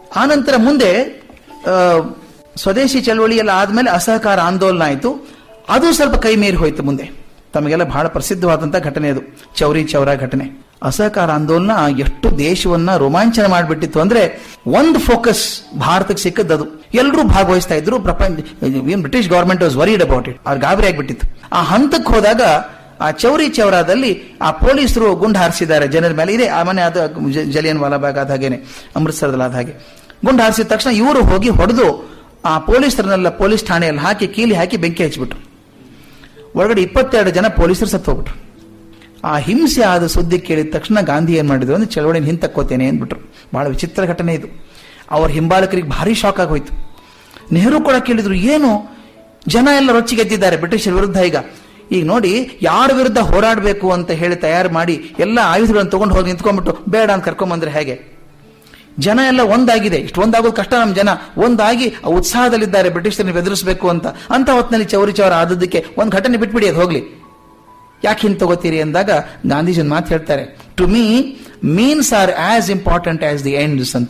ಆನಂತರ ಮುಂದೆ ಆ, ಸ್ವದೇಶಿ ಚಳವಳಿ ಎಲ್ಲ ಆದ್ಮೇಲೆ ಅಸಹಕಾರ ಆಂದೋಲನ ಆಯಿತು ಅದು ಸ್ವಲ್ಪ ಕೈ ಮೀರಿ ಹೋಯ್ತು ಮುಂದೆ ತಮಗೆಲ್ಲ ಬಹಳ ಪ್ರಸಿದ್ಧವಾದಂತಹ ಘಟನೆ ಅದು ಚೌರಿ ಚೌರ ಘಟನೆ ಅಸಹಕಾರ ಆಂದೋಲನ ಎಷ್ಟು ದೇಶವನ್ನ ರೋಮಾಂಚನ ಮಾಡಿಬಿಟ್ಟಿತ್ತು ಅಂದ್ರೆ ಒಂದು ಫೋಕಸ್ ಭಾರತಕ್ಕೆ ಸಿಕ್ಕದ್ದು ಎಲ್ಲರೂ ಭಾಗವಹಿಸ್ತಾ ಇದ್ರು ಪ್ರಪಂಚ ಏನ್ British government was worried about it ಅವ್ರು ಗಾಬರಿ ಆಗ್ಬಿಟ್ಟಿತ್ತು ಆ ಹಂತಕ್ಕೆ ಹೋದಾಗ ಆ ಚೌರಿ ಚೌರಾದಲ್ಲಿ ಆ ಪೊಲೀಸರು ಗುಂಡು ಹಾರಿಸಿದ್ದಾರೆ ಜನರ ಮೇಲೆ ಇದೆ ಆ ಮನೆ ಅದು ಜ- ಜಲಿಯನ್ ವಾಲಾಬಾಗ್ ಆದ ಹಾಗೇನೆ ಅಮೃತ್ಸರದಲ್ಲಿ ಆದ ಹಾಗೆ ಗುಂಡು ಹಾರಿಸಿದ ತಕ್ಷಣ ಇವರು ಹೋಗಿ ಹೊಡೆದು ಆ ಪೊಲೀಸರನ್ನೆಲ್ಲ ಪೊಲೀಸ್ ಠಾಣೆಯಲ್ಲಿ ಹಾಕಿ ಕೀಲಿ ಹಾಕಿ ಬೆಂಕಿ ಹಚ್ಚಿಬಿಟ್ರು ಒಳಗಡೆ ಇಪ್ಪತ್ತೆರಡು ಜನ ಪೊಲೀಸರು ಸತ್ತು ಹೋಗ್ಬಿಟ್ರು ಆ ಹಿಂಸೆ ಆದ ಸುದ್ದಿ ಕೇಳಿದ ತಕ್ಷಣ ಗಾಂಧಿ ಏನ್ ಮಾಡಿದ್ರು ಅಂದ್ರೆ ಚಳವಳಿ ಹಿಂತಕ್ಕೋತೇನೆ ಅಂದ್ಬಿಟ್ರು ಬಹಳ ವಿಚಿತ್ರ ಘಟನೆ ಇದು ಅವ್ರ ಹಿಂಬಾಲಕರಿಗೆ ಭಾರಿ ಶಾಕ್ ಆಗೋಯ್ತು ನೆಹರು ಕೂಡ ಕೇಳಿದ್ರು ಏನು ಜನ ಎಲ್ಲ ರೊಚ್ಚಿಗೆದ್ದಿದ್ದಾರೆ ಬ್ರಿಟಿಷರ ವಿರುದ್ಧ ಈಗ ಈಗ ನೋಡಿ ಯಾರ ವಿರುದ್ಧ ಹೋರಾಡಬೇಕು ಅಂತ ಹೇಳಿ ತಯಾರು ಮಾಡಿ ಎಲ್ಲ ಆಯುಧಗಳನ್ನು ತಗೊಂಡು ಹೋಗಿ ನಿಂತ್ಕೊಂಡ್ಬಿಟ್ಟು ಬೇಡ ಅಂತ ಕರ್ಕೊಂಬಂದ್ರೆ ಹೇಗೆ ಜನ ಎಲ್ಲ ಒಂದಾಗಿದೆ ಇಷ್ಟು ಒಂದಾಗೋದು ಕಷ್ಟ ನಮ್ಮ ಜನ ಒಂದಾಗಿ ಆ ಉತ್ಸಾಹದಲ್ಲಿದ್ದಾರೆ ಬ್ರಿಟಿಷರನ್ನು ಬೆದರಿಸಬೇಕು ಅಂತ ಅಂತ ಹೊತ್ತಿನಲ್ಲಿ ಚೌರಿ ಚೌರ ಆದದ್ದಕ್ಕೆ ಒಂದು ಘಟನೆ ಬಿಟ್ಬಿಡಿ ಅದು ಹೋಗ್ಲಿ ಯಾಕೆ ಹಿಂಗೆ ತಗೋತೀರಿ ಅಂದಾಗ ಗಾಂಧೀಜಿ ಒಂದು ಮಾತು ಹೇಳ್ತಾರೆ to me means are as important as the ends ಅಂತ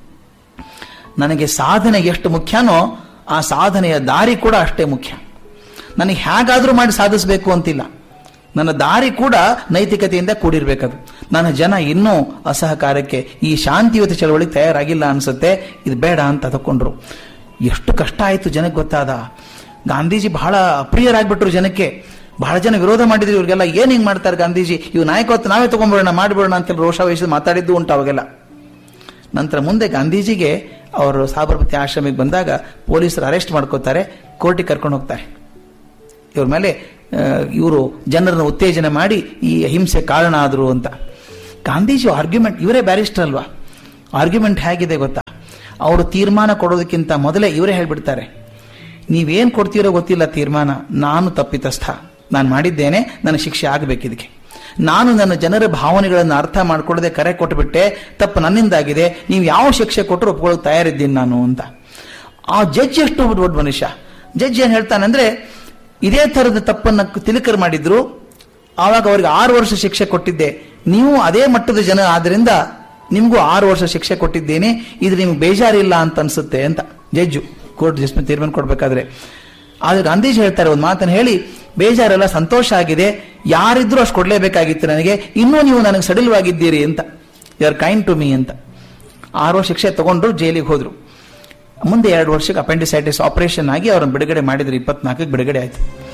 ನನಗೆ ಸಾಧನೆ ಎಷ್ಟು ಮುಖ್ಯನೋ ಆ ಸಾಧನೆಯ ದಾರಿ ಕೂಡ ಅಷ್ಟೇ ಮುಖ್ಯ ನನಗೆ ಹೇಗಾದ್ರೂ ಮಾಡಿ ಸಾಧಿಸಬೇಕು ಅಂತಿಲ್ಲ ನನ್ನ ದಾರಿ ಕೂಡ ನೈತಿಕತೆಯಿಂದ ಕೂಡಿರ್ಬೇಕದು ನನ್ನ ಜನ ಇನ್ನೂ ಅಸಹಕಾರಕ್ಕೆ ಈ ಶಾಂತಿಯುತ ಚಳವಳಿ ತಯಾರಾಗಿಲ್ಲ ಅನ್ಸುತ್ತೆ ಇದು ಬೇಡ ಅಂತ ತಕೊಂಡ್ರು ಎಷ್ಟು ಕಷ್ಟ ಆಯ್ತು ಜನಕ್ಕೆ ಗೊತ್ತಾದ ಗಾಂಧೀಜಿ ಬಹಳ ಅಪ್ರಿಯರಾಗ್ಬಿಟ್ರು ಜನಕ್ಕೆ ಬಹಳ ಜನ ವಿರೋಧ ಮಾಡಿದ್ರು ಇವ್ರಿಗೆಲ್ಲ ಏನ್ ಹಿಂಗ್ ಮಾಡ್ತಾರೆ ಗಾಂಧೀಜಿ ಇವ್ ನಾಯಕತ್ವ ನಾವೇ ತಗೊಂಡ್ಬಿಡೋಣ ಮಾಡಿಬಿಡೋಣ ಅಂತ ರೋಷಾವೇಶ ಮಾತಾಡಿದ್ದು ಉಂಟು ಅವಾಗೆಲ್ಲ ನಂತರ ಮುಂದೆ ಗಾಂಧೀಜಿಗೆ ಅವರು ಸಾಬರಮತಿ ಆಶ್ರಮಕ್ಕೆ ಬಂದಾಗ ಪೊಲೀಸರು ಅರೆಸ್ಟ್ ಮಾಡ್ಕೋತಾರೆ ಕೋರ್ಟಿಗೆ ಕರ್ಕೊಂಡು ಹೋಗ್ತಾರೆ ಇವ್ರ ಮೇಲೆ ಇವರು ಜನರನ್ನು ಉತ್ತೇಜನ ಮಾಡಿ ಈ ಹಿಂಸೆ ಕಾರಣ ಆದರು ಅಂತ ಗಾಂಧೀಜಿ ಆರ್ಗ್ಯುಮೆಂಟ್ ಇವರೇ ಬ್ಯಾರಿಸ್ಟರ್ ಅಲ್ವಾ ಆರ್ಗ್ಯುಮೆಂಟ್ ಹೇಗಿದೆ ಗೊತ್ತಾ ಅವರು ತೀರ್ಮಾನ ಕೊಡೋದಕ್ಕಿಂತ ಮೊದಲೇ ಇವರೇ ಹೇಳ್ಬಿಡ್ತಾರೆ ನೀವೇನ್ ಕೊಡ್ತೀರೋ ಗೊತ್ತಿಲ್ಲ ತೀರ್ಮಾನ ನಾನು ತಪ್ಪಿತಸ್ಥ ನಾನು ಮಾಡಿದ್ದೇನೆ ನನ್ನ ಶಿಕ್ಷೆ ಆಗಬೇಕು ಇದಕ್ಕೆ ನಾನು ನನ್ನ ಜನರ ಭಾವನೆಗಳನ್ನು ಅರ್ಥ ಮಾಡ್ಕೊಳ್ಳದೆ ಕರೆ ಕೊಟ್ಟುಬಿಟ್ಟೆ ತಪ್ಪು ನನ್ನಿಂದಾಗಿದೆ ನೀವು ಯಾವ ಶಿಕ್ಷೆ ಕೊಟ್ಟರು ಒಪ್ಕೊಳ್ಳೋಕೆ ತಯಾರಿದ್ದೀನಿ ನಾನು ಅಂತ ಆ ಜಡ್ಜ್ ಎಷ್ಟು ದೊಡ್ಡ ಮನುಷ್ಯ ಜಡ್ಜ್ ಏನ್ ಹೇಳ್ತಾನಂದ್ರೆ ಇದೇ ತರದ ತಪ್ಪನ್ನ ತಿಲಕರು ಮಾಡಿದ್ರು ಆವಾಗ ಅವ್ರಿಗೆ ಆರು ವರ್ಷ ಶಿಕ್ಷೆ ಕೊಟ್ಟಿದ್ದೆ ನೀವು ಅದೇ ಮಟ್ಟದ ಜನ ಆದ್ರಿಂದ ನಿಮಗೂ ಆರು ವರ್ಷ ಶಿಕ್ಷೆ ಕೊಟ್ಟಿದ್ದೇನೆ ಇದು ನಿಮ್ಗೆ ಬೇಜಾರಿಲ್ಲ ಅಂತ ಅನ್ಸುತ್ತೆ ಅಂತ ಜಡ್ಜು ಕೋರ್ಟ್ ಜಸ್ಮೆಂಟ್ ತೀರ್ಮಾನ ಕೊಡ್ಬೇಕಾದ್ರೆ ಆದ್ರೆ ಗಾಂಧೀಜಿ ಹೇಳ್ತಾರೆ ಒಂದು ಮಾತನ್ನು ಹೇಳಿ ಬೇಜಾರೆಲ್ಲ ಸಂತೋಷ ಆಗಿದೆ ಯಾರಿದ್ರು ಅಷ್ಟು ಕೊಡ್ಲೇಬೇಕಾಗಿತ್ತು ನನಗೆ ಇನ್ನೂ ನೀವು ನನಗೆ ಸಡಿಲವಾಗಿದ್ದೀರಿ ಅಂತ you are kind to me ಅಂತ ಆರು ವರ್ಷ ಶಿಕ್ಷೆ ತಗೊಂಡ್ರು ಜೈಲಿಗೆ ಹೋದ್ರು ಮುಂದೆ ಎರಡು ವರ್ಷಕ್ಕೆ ಅಪೆಂಡಿಸೈಟಿಸ್ ಆಪರೇಷನ್ ಆಗಿ ಅವ್ರನ್ನ ಬಿಡುಗಡೆ ಮಾಡಿದ್ರು ಇಪ್ಪತ್ನಾಲ್ಕಕ್ಕೆ ಬಿಡುಗಡೆ ಆಯ್ತು